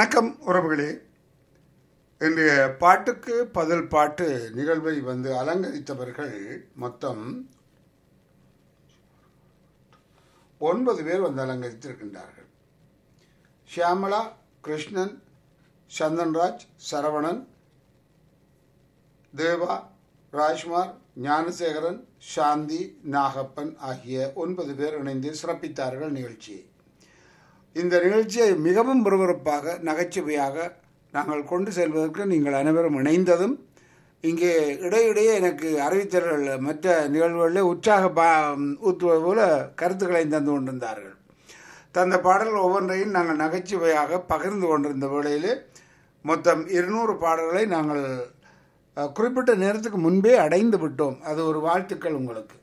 வணக்கம் உறவுகளே இன்றைய பாட்டுக்கு பதில் பாட்டு நிகழ்வை வந்து அலங்கரித்தவர்கள் மொத்தம் ஒன்பது பேர் வந்து அலங்கரித்திருக்கின்றார்கள் ஷியாமளா கிருஷ்ணன் சந்தன்ராஜ் சரவணன் தேவா ராஜ்குமார் ஞானசேகரன் சாந்தி நாகப்பன் ஆகிய ஒன்பது பேர் இணைந்து சிறப்பித்தார்கள் நிகழ்ச்சியை இந்த நிகழ்ச்சியை மிகவும் விறுவிறுப்பாக நகைச்சுவையாக நாங்கள் கொண்டு செல்வதற்கு நீங்கள் அனைவரும் இணைந்ததும் இங்கே இடையிடையே எனக்கு அறிவித்தர்கள் மற்ற நிகழ்வுகளில் உற்சாக பா ஊற்றுவது போல கருத்துக்களை தந்து கொண்டிருந்தார்கள் தந்த பாடல்கள் ஒவ்வொன்றையும் நாங்கள் நகைச்சுவையாக பகிர்ந்து கொண்டிருந்த வேளையிலே மொத்தம் இருநூறு பாடல்களை நாங்கள் அஹ், குறிப்பிட்ட நேரத்துக்கு முன்பே அடைந்து விட்டோம் அது ஒரு வாழ்த்துக்கள் உங்களுக்கு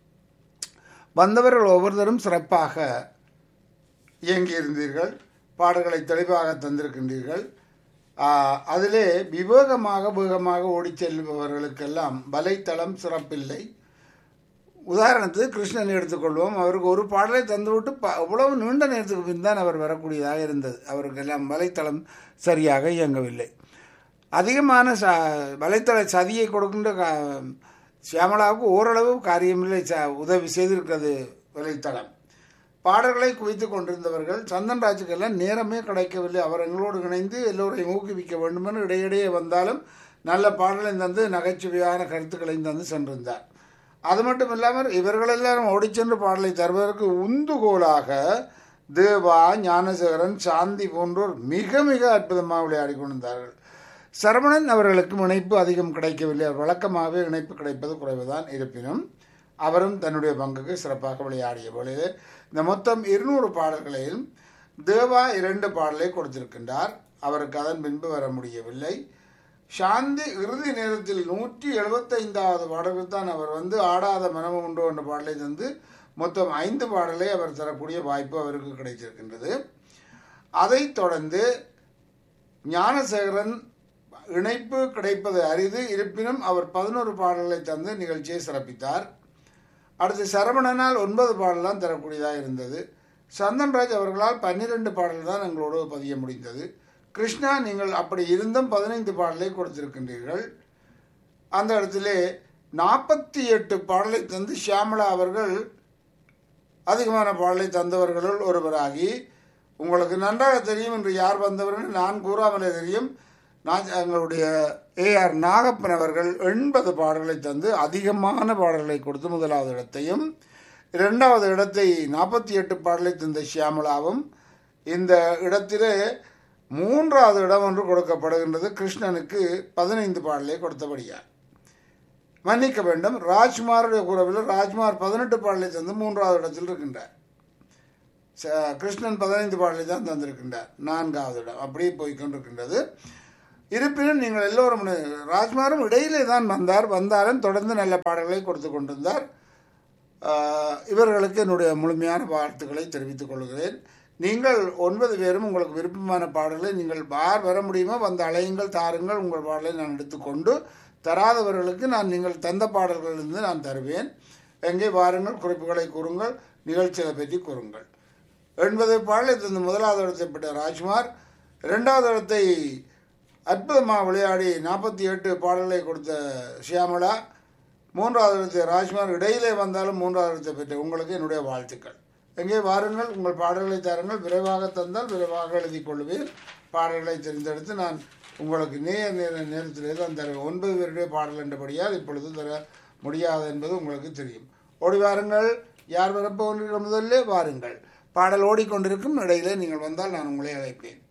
வந்தவர்கள் ஒவ்வொருத்தரும் சிறப்பாக இயங்கியிருந்தீர்கள் பாடல்களை தெளிவாக தந்திருக்கின்றீர்கள் ஆஹ், அதிலே விவேகமாக வேகமாக ஓடிச் செல்பவர்களுக்கெல்லாம் வலைத்தளம் சிறப்பில்லை உதாரணத்துக்கு கிருஷ்ணன் எடுத்துக்கொள்வோம் அவருக்கு ஒரு பாடலை தந்துவிட்டு ப அவ்வளவு நீண்ட நேரத்துக்கு பின் தான் அவர் வரக்கூடியதாக இருந்தது அவருக்கெல்லாம் வலைத்தளம் சரியாக இயங்கவில்லை அதிகமான ச வலைத்தள சதியை கொடுக்கின்ற கா- சியாமளாவுக்கு ஓரளவு காரியமில்லை ச உதவி செய்திருக்கிறது வலைத்தளம் பாடல்களை குவித்து கொண்டிருந்தவர்கள் சந்தன்ராஜுக்கெல்லாம் நேரமே கிடைக்கவில்லை அவர் எங்களோடு இணைந்து எல்லோரையும் ஊக்குவிக்க வேண்டுமென்று இடையிடையே வந்தாலும் நல்ல பாடலை தந்து நகைச்சுவையான கருத்துக்களையும் தந்து சென்றிருந்தார் அது மட்டும் இல்லாமல் இவர்களெல்லாம் ஓடிச் சென்று பாடலை தருவதற்கு உந்துகோலாக தேவா ஞானசேகரன் சாந்தி போன்றோர் மிக மிக அற்புதமாக விளையாடி கொண்டிருந்தார்கள் சரவணன் அவர்களுக்கும் இணைப்பு அதிகம் கிடைக்கவில்லை அவர் வழக்கமாகவே இணைப்பு கிடைப்பது குறைவுதான் இருப்பினும் அவரும் தன்னுடைய பங்குக்கு சிறப்பாக விளையாடிய பொழுது இந்த மொத்தம் இருநூறு பாடல்களையும் தேவா இரண்டு பாடலை கொடுத்திருக்கின்றார் அவருக்கு அதன் பின்பு வர முடியவில்லை சாந்தி இறுதி நேரத்தில் நூற்றி எழுபத்தைந்தாவது பாடலுக்கு தான் அவர் வந்து ஆடாத மனமும் உண்டு என்ற பாடலை தந்து மொத்தம் ஐந்து பாடலை அவர் தரக்கூடிய வாய்ப்பு அவருக்கு கிடைத்திருக்கின்றது அதைத் தொடர்ந்து ஞானசேகரன் இணைப்பு கிடைப்பது அரிது இருப்பினும் அவர் பதினோரு பாடல்களை தந்து நிகழ்ச்சியை சிறப்பித்தார் அடுத்து சரவணனால் ஒன்பது பாடல் தான் தரக்கூடியதாக இருந்தது சந்தன்ராஜ் அவர்களால் பன்னிரெண்டு பாடல் தான் எங்களோடு பதிய முடிந்தது கிருஷ்ணா நீங்கள் அப்படி இருந்தும் பதினைந்து பாடலை கொடுத்திருக்கின்றீர்கள் அந்த இடத்திலே நாற்பத்தி எட்டு பாடலை தந்து ஷியாமளா அவர்கள் அதிகமான பாடலை தந்தவர்களுள் ஒருவராகி உங்களுக்கு நன்றாக தெரியும் என்று யார் வந்தவர்னு நான் கூறாமலே தெரியும் நான் எங்களுடைய ஏஆர் நாகப்பன் அவர்கள் எண்பது பாடல்களை தந்து அதிகமான பாடல்களை கொடுத்து முதலாவது இடத்தையும் இரண்டாவது இடத்தை நாற்பத்தி எட்டு பாடலை தந்த ஷியாமளாவும் இந்த இடத்திலே மூன்றாவது இடம் ஒன்று கொடுக்கப்படுகின்றது கிருஷ்ணனுக்கு பதினைந்து பாடலை கொடுத்தபடியார் மன்னிக்க வேண்டும் ராஜ்குமாருடைய குரவில் ராஜ்குமார் பதினெட்டு பாடலை தந்து மூன்றாவது இடத்தில் இருக்கின்றார் ச- கிருஷ்ணன் பதினைந்து பாடலை தான் தந்திருக்கின்றார் நான்காவது இடம் அப்படியே போய் கொண்டிருக்கின்றது இருப்பினும் நீங்கள் எல்லோரும் இணை- ராஜ்குமாரும் இடையிலே தான் வந்தார் வந்தாலும் தொடர்ந்து நல்ல பாடல்களை கொடுத்து கொண்டிருந்தார் ஆஹ், இவர்களுக்கு என்னுடைய முழுமையான வாழ்த்துக்களை தெரிவித்துக் கொள்கிறேன் நீங்கள் ஒன்பது பேரும் உங்களுக்கு விருப்பமான பாடல்களை நீங்கள் யார் வர முடியுமோ வந்து அலையுங்கள் தாருங்கள் உங்கள் பாடலை நான் எடுத்துக்கொண்டு தராதவர்களுக்கு நான் நீங்கள் தந்த பாடல்களிலிருந்து நான் தருவேன் எங்கே வாருங்கள் குறிப்புகளை கூறுங்கள் நிகழ்ச்சிகளை பற்றி கூறுங்கள் எண்பது பாடலை தந்த முதலாவது இடத்தை பெற்ற ராஜ்குமார் இரண்டாவது இடத்தை அற்புதமாக விளையாடி நாற்பத்தி எட்டு பாடல்களை கொடுத்த ஷியாமளா மூன்றாவது இடத்தை ராஜ்குமார் இடையிலே வந்தாலும் மூன்றாவது இடத்தை பெற்ற உங்களுக்கு என்னுடைய வாழ்த்துக்கள் எங்கே வாருங்கள் உங்கள் பாடல்களை தாருங்கள் விரைவாக தந்தால் விரைவாக எழுதி கொள்வேன் பாடல்களை தெரிந்தெடுத்து நான் உங்களுக்கு நேர நேர நேரத்திலே தான் தருவேன் ஒன்பது பேருடைய பாடல் என்றபடியால் இப்பொழுது தர முடியாது என்பது உங்களுக்கு தெரியும் ஓடி வாருங்கள் யார் வரப்போகின்ற முதல்ல வாருங்கள் பாடல் ஓடிக்கொண்டிருக்கும் இடையிலே நீங்கள் வந்தால் நான் உங்களை அழைப்பேன்